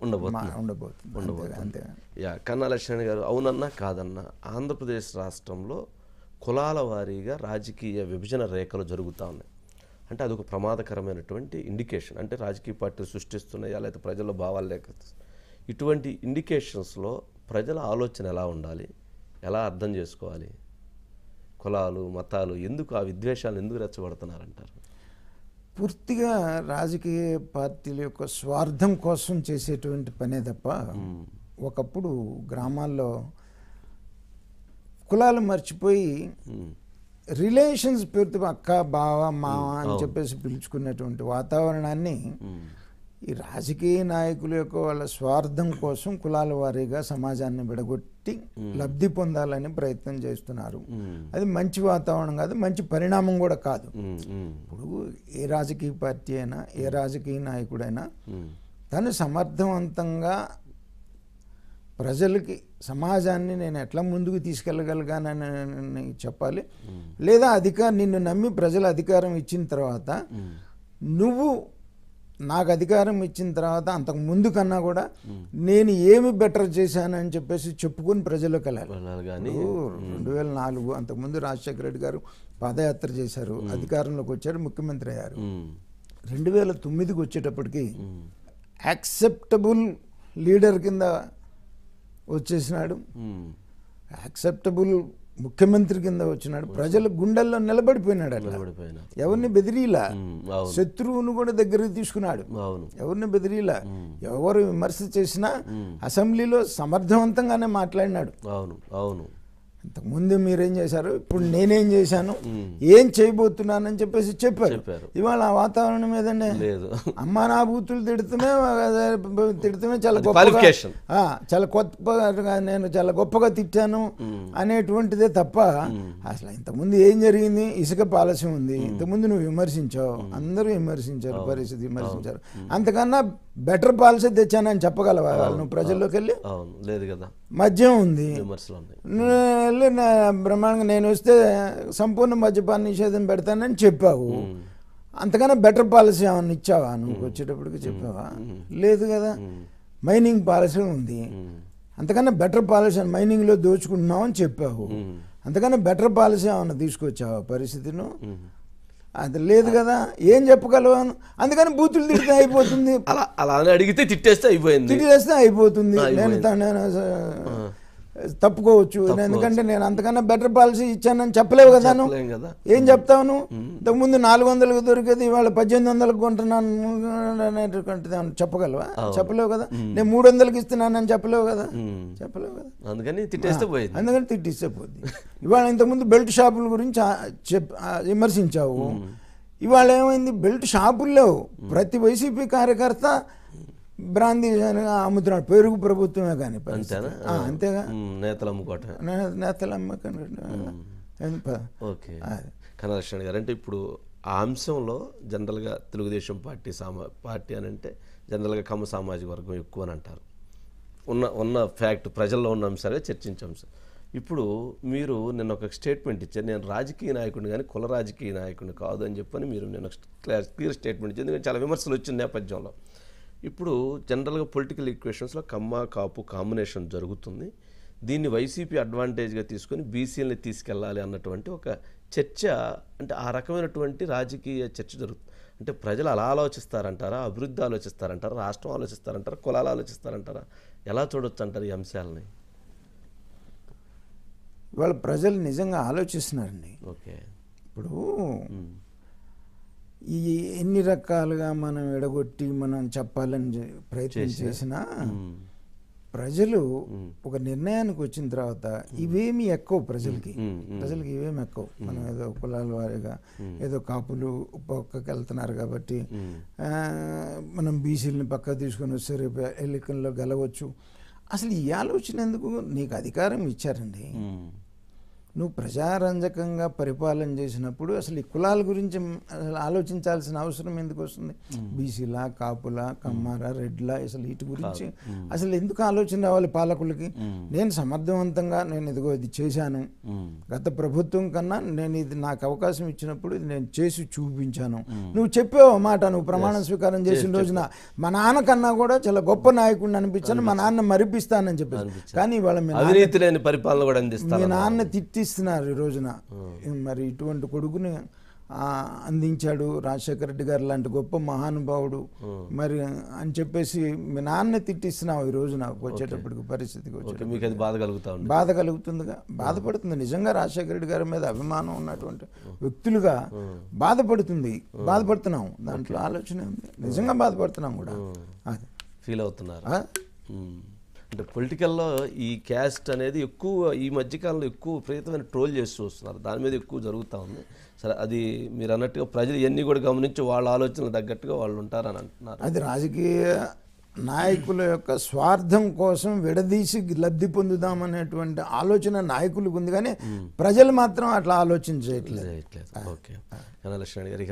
ఉండబోతుంది మా- ఉండబోతుంది అంతే అంతే యా కన్నా లక్ష్మణ్ గారు అవునన్నా కాదన్నా ఆంధ్రప్రదేశ్ రాష్ట్రంలో కులాల వారీగా రాజకీయ విభజన రేఖలు జరుగుతూ ఉన్నాయి అంటే అదొక ప్రమాదకరమైనటువంటి ఇండికేషన్ అంటే రాజకీయ పార్టీలు సృష్టిస్తున్నాయా లేకపోతే ప్రజల భావాలు లేక ఇటువంటి ఇండికేషన్స్లో ప్రజల ఆలోచన ఎలా ఉండాలి ఎలా అర్థం చేసుకోవాలి కులాలు మతాలు ఎందుకు ఆ విద్వేషాలు ఎందుకు రెచ్చగొడుతున్నారంటారు పూర్తిగా రాజకీయ పార్టీల యొక్క స్వార్థం కోసం చేసేటువంటి పనే తప్ప ఒకప్పుడు గ్రామాల్లో కులాలు మర్చిపోయి రిలేషన్స్ పేరుతో అక్క బావ మావ అని చెప్పేసి పిలుచుకునేటువంటి వాతావరణాన్ని ఈ రాజకీయ నాయకుల యొక్క వాళ్ళ స్వార్థం కోసం కులాల వారీగా సమాజాన్ని విడగొట్టి లబ్ధి పొందాలని ప్రయత్నం చేస్తున్నారు అది మంచి వాతావరణం కాదు మంచి పరిణామం కూడా కాదు ఉమ్, ఉమ్, ఇప్పుడు ఏ రాజకీయ పార్టీ అయినా ఏ రాజకీయ నాయకుడైనా ఉమ్, తను సమర్థవంతంగా ప్రజలకి సమాజాన్ని నేను ఎట్లా ముందుకు తీసుకెళ్ళగలిగానని చెప్పాలి లేదా అధికారం నిన్ను నమ్మి ప్రజలు అధికారం ఇచ్చిన తర్వాత నువ్వు నాకు అధికారం ఇచ్చిన తర్వాత అంతకు ముందు కన్నా కూడా నేను ఏమి బెటర్ చేశానని చెప్పేసి చెప్పుకుని ప్రజల్లోకి వెళ్ళాలి వెళ్ళాలి కానీ రెండు వేల నాలుగు అంతకుముందు రాజశేఖర రెడ్డి గారు పాదయాత్ర చేశారు అధికారంలోకి వచ్చారు ముఖ్యమంత్రి అయ్యారు ఉమ్, రెండు వేల తొమ్మిదికి వచ్చేటప్పటికి యాక్సెప్టబుల్ లీడర్ కింద వచ్చేసినాడు ఉమ్, యాక్సెప్టబుల్ ముఖ్యమంత్రి కింద వచ్చినాడు ప్రజల గుండెల్లో నిలబడిపోయినాడు అట్లా నిలబడిపోయినా ఎవరిని బెదిరీలా ఉమ్, అవును శత్రువును కూడా దగ్గరికి తీసుకున్నాడు అవును ఎవరిని బెదిరీలా ఎవరు విమర్శ చేసినా అసెంబ్లీలో సమర్థవంతంగానే మాట్లాడినాడు అవును అవును ఇంతకుముందు మీరేం చేశారు ఇప్పుడు నేనేం చేశాను ఏం చేయబోతున్నానని చెప్పేసి చెప్పారు చెప్పారు. ఇవాళ ఆ వాతావరణం మీదనే లేదు అమ్మా నా బూతులు తిడుతుమే తిడుతుమే చాలా అది గొప్పగా qualification. ఆ, చాలా గొప్పగా నేను చాలా గొప్పగా తిట్టాను అనేటువంటిదే తప్ప అసలు ఇంతకుముందు ఏం జరిగింది ఇసుక పాలసీ ఉంది ఇంతకుముందు నువ్వు విమర్శించావు అందరూ విమర్శించారు పరిస్థితి విమర్శించారు అంతకన్నా బెటర్ పాలసీ తెచ్చానని చెప్పగలవా నువ్వు ప్రజల్లోకి వెళ్ళి అవును లేదు కదా మద్యం ఉంది విమర్శలు ఉన్నాయి నువ్వు వెళ్ళి నా బ్రహ్మాండంగా నేను వస్తే సంపూర్ణ మద్యపాన నిషేధం పెడతానని చెప్పావు అంతకన్నా బెటర్ పాలసీ ఏమన్నా ఇచ్చావా నువ్వు వచ్చేటప్పటికి చెప్పావా లేదు కదా మైనింగ్ పాలసీ ఉంది అంతకన్నా బెటర్ పాలసీ మైనింగ్లో దోచుకుంటున్నావు అని చెప్పావు అంతకన్నా బెటర్ పాలసీ ఏమన్నా తీసుకొచ్చావా పరిస్థితిను అది లేదు కదా ఏం చెప్పగలవు అందుకని బూతులు తిడితే అయిపోతుంది అలా అలా అని అడిగితే తిట్టేస్తే అయిపోయింది తిరిగి వేస్తే అయిపోతుంది నేను త- నేను స- తప్పుకోవచ్చు ఎందుకంటే నేను అంతకన్నా బెటర్ పాలసీ ఇచ్చానని చెప్పలేవు కదా నువ్వు చెప్పలేం కదా ఏం చెప్తావు నువ్వు ఇంతకుముందు నాలుగు వందలకు దొరికేది ఇవాళ పద్దెనిమిది వందలకు కొంటున్నాను అనేటువంటిది ఏమన్నా చెప్పగలవా చెప్పలేవు కదా నేను మూడు వందలకి ఇస్తున్నానని చెప్పలేవు కదా ఉమ్. చెప్పలేవు కదా అందుకని తిట్టేస్తే పోయింది అందుకని తిట్టిస్తే పోద్ది ఇవాళ ఇంతకుముందు బెల్ట్ షాపుల గురించి ఆ- చెప్ ఆ విమర్శించావు ఇవాళ ఏమైంది బెల్ట్ షాపులు లేవు ప్రతి వైసీపీ కార్యకర్త బ్రాందీ అమ్ముతున్నాడు పెరుగు ప్రభుత్వమే కానీ పరిస్థితి. అంతేనా ఆ, అంతేగా ఉమ్, నేతలు అమ్ముకోవటం నే- నేతలు అమ్మకండి ఏం ప- ఓకే అది. కనలక్ష్మణ గారు అంటే ఇప్పుడు ఆ అంశంలో జనరల్గా తెలుగుదేశం పార్టీ సామా పార్టీ అని అంటే జనరల్గా కమ్మ సామాజిక వర్గం ఎక్కువ అని అంటారు ఉన్న ఉన్న ఫ్యాక్ట్ ప్రజల్లో ఉన్న అంశాలుగా చర్చించే అంశం ఇప్పుడు మీరు నిన్న ఒక స్టేట్మెంట్ ఇచ్చారు నేను రాజకీయ నాయకుడిని కానీ కుల రాజకీయ నాయకుడిని కాదు అని చెప్పని మీరు నేను క్లియర్ క్లియర్ స్టేట్మెంట్ ఇచ్చారు ఎందుకంటే చాలా విమర్శలు వచ్చిన నేపథ్యంలో ఇప్పుడు జనరల్గా పొలిటికల్ ఈక్వేషన్స్లో కమ్మ కాపు కాంబినేషన్ జరుగుతుంది దీన్ని వైసీపీ అడ్వాంటేజ్గా తీసుకొని బీసీలని తీసుకెళ్ళాలి అన్నటువంటి ఒక చర్చ అంటే ఆ రకమైనటువంటి రాజకీయ చర్చ జరుగుతుంది అంటే ప్రజలు అలా ఆలోచిస్తారంటారా అభివృద్ధి ఆలోచిస్తారంటారా రాష్ట్రం ఆలోచిస్తారంటారా కులాలు ఆలోచిస్తారంటారా ఎలా చూడొచ్చు అంటారు ఈ అంశాలని ఇవాళ ప్రజలు నిజంగా ఆలోచిస్తున్నారండి ఓకే ఇప్పుడు ఈ ఎన్ని రకాలుగా మనం ఎడగొట్టి మనం చెప్పాలని చె- ప్రయత్నం చేసినా ప్రజలు ఒక నిర్ణయానికి వచ్చిన తర్వాత ఇవేమి ఎక్కువ ప్రజలకి ప్రజలకి ఇవేమి ఎక్కువ మనం ఏదో కులాల వారీగా ఏదో కాపులు పక్కకి వెళ్తున్నారు కాబట్టి ఆ, మనం బీసీలని పక్క తీసుకొని వస్తే రేపు ఎన్నికల్లో గెలవచ్చు అసలు ఈ ఆలోచన ఎందుకు నీకు అధికారం ఇచ్చారండి నువ్వు ప్రజారంజకంగా పరిపాలన చేసినప్పుడు అసలు ఈ కులాల గురించి అసలు ఆలోచించాల్సిన అవసరం ఎందుకు వస్తుంది బీసీలా కాపులా కమ్మారా రెడ్లా అసలు వీటి గురించి అసలు ఎందుకు ఆలోచన రావాలి పాలకులకి నేను సమర్థవంతంగా నేను ఇదిగో ఇది చేశాను గత ప్రభుత్వం కన్నా నేను ఇది నాకు అవకాశం ఇచ్చినప్పుడు ఇది నేను చేసి చూపించాను నువ్వు చెప్పావు మాట నువ్వు ప్రమాణ స్వీకారం చేసిన రోజున మా నాన్న కన్నా కూడా చాలా గొప్ప నాయకుడిని అనిపించాను మా నాన్న మరిపిస్తానని చెప్పేసి కానీ ఇవాళ మీ నాన్న అవినీతి లేని పరిపాలన కూడా మీ అందిస్తారు నాన్న తిట్టిస్తున్నారు ఈ రోజున మరి ఇటువంటి కొడుకుని ఆ, అందించాడు రాజశేఖర రెడ్డి గారు లాంటి గొప్ప మహానుభావుడు మరి అని చెప్పేసి మీ నాన్న తిట్టిస్తున్నావు ఈ రోజున వచ్చేటప్పటికి పరిస్థితికి వచ్చేటప్పుడు ఓకే మీకు అది బాధ కలుగుతా ఉంది బాధ కలుగుతుందిగా బాధపడుతుంది నిజంగా రాజశేఖర రెడ్డి గారి మీద అభిమానం ఉన్నటువంటి వ్యక్తులుగా బాధపడుతుంది బాధపడుతున్నాం దాంట్లో ఆలోచన ఉంది నిజంగా బాధపడుతున్నాం కూడా అది ఫీల్ అవుతున్నారు ఆ? మ్మ్. అంటే పొలిటికల్లో ఈ క్యాస్ట్ అనేది ఎక్కువ ఈ మధ్యకాలంలో ఎక్కువ విపరీతమైన ట్రోల్ చేసి చూస్తున్నారు దాని మీద ఎక్కువ జరుగుతూ ఉంది సరే అది మీరు అన్నట్టుగా ప్రజలు ఇవన్నీ కూడా గమనించి వాళ్ళ ఆలోచనలు తగ్గట్టుగా వాళ్ళు ఉంటారని అంటున్నారు అది రాజకీయ నాయకుల యొక్క స్వార్థం కోసం విడదీసి లబ్ధి పొందుదామనేటువంటి ఆలోచన నాయకులకు ఉంది కానీ ప్రజలు మాత్రం అట్లా ఆలోచన చేయట్లేదు చేయట్లేదు ఓకే కనలక్ష్మి గారు ఇక